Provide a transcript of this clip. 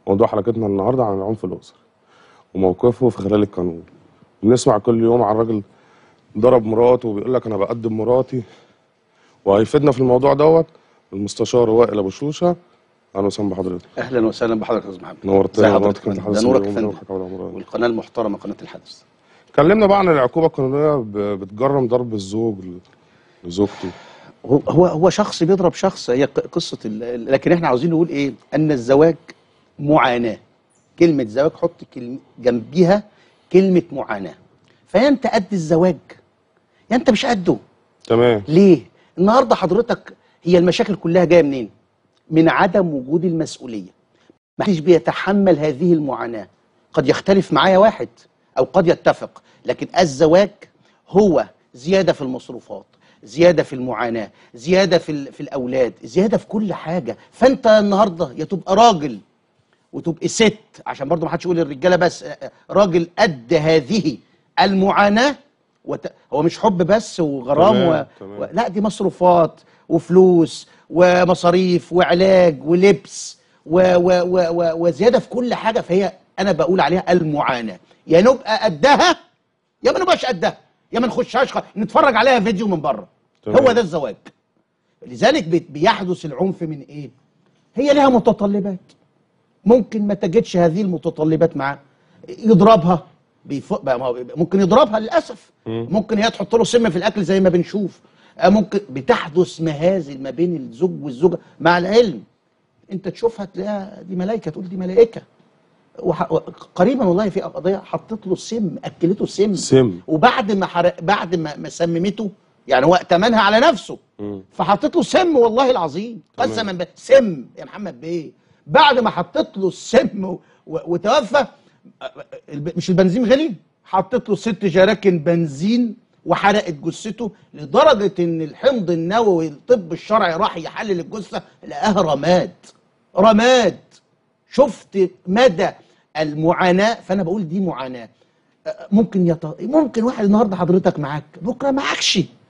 موضوع حلقتنا النهارده عن العنف الاسري وموقفه في خلال القانون بنسمع كل يوم عن راجل ضرب مراته وبيقول لك انا بقدم مراتي وهيفيدنا في الموضوع دوت المستشار وائل ابو شوشه اهلا وسهلا بحضرتك اهلا وسهلا بحضرتك يا استاذ محمد نورتنا ازي ونورتك حضرتك انت ده حضرتك نورك اليوم فندم ونورك على مراد. والقناه المحترمه قناه الحدث اتكلمنا بقى عن العقوبه القانونيه ب- بتجرم ضرب الزوج ل- لزوجته هو هو هو شخص بيضرب شخص هي ق- قصه ال- لكن احنا عاوزين نقول ايه ان الزواج معاناه كلمه زواج حط كلمه جنبيها كلمه معاناه فيا انت قد الزواج يا انت مش قده تمام ليه النهارده حضرتك هي المشاكل كلها جايه منين من عدم وجود المسؤوليه ما حدش بيتحمل هذه المعاناه قد يختلف معايا واحد او قد يتفق لكن الزواج هو زياده في المصروفات زياده في المعاناه زياده في ال- في الاولاد زياده في كل حاجه فانت النهارده يا تبقى راجل وتبقى ست عشان برضو ما حدش يقول الرجاله بس آه، آه، راجل قد هذه المعاناه وت... هو مش حب بس وغرام تمام، و... تمام. و... لا دي مصروفات وفلوس ومصاريف وعلاج ولبس و... و... و... و... وزياده في كل حاجه فهي انا بقول عليها المعاناه يا نبقى قدها يا ما نبقاش قدها يا ما نخشهاش خ... نتفرج عليها فيديو من بره تمام. هو ده الزواج لذلك بي- بيحدث العنف من ايه هي لها متطلبات ممكن ما تجدش هذه المتطلبات معاه يضربها بيف... بقى ما هو ممكن يضربها للاسف مم. ممكن هي تحط له سم في الاكل زي ما بنشوف آه، ممكن بتحدث مهازل ما بين الزوج والزوجه مع العلم انت تشوفها تلاقيها دي ملائكه تقول دي ملائكه وح... و- قريبا والله في قضيه حطت له سم اكلته سم سم. وبعد ما حرق بعد ما, ما سممته يعني هو ائتمنها على نفسه مم. فحطيت له سم والله العظيم تمام. قسما بالله سم يا محمد بيه بعد ما حطيت له السم و... و... وتوفى الب... مش البنزين غلي حطيت له ست جراكن بنزين وحرقت جثته لدرجه ان الحمض النووي الطب الشرعي راح يحلل الجثه لقاها رماد رماد شفت مدى المعاناه فانا بقول دي معاناه أه، ممكن يط... ممكن واحد النهارده حضرتك معاك بكره معكش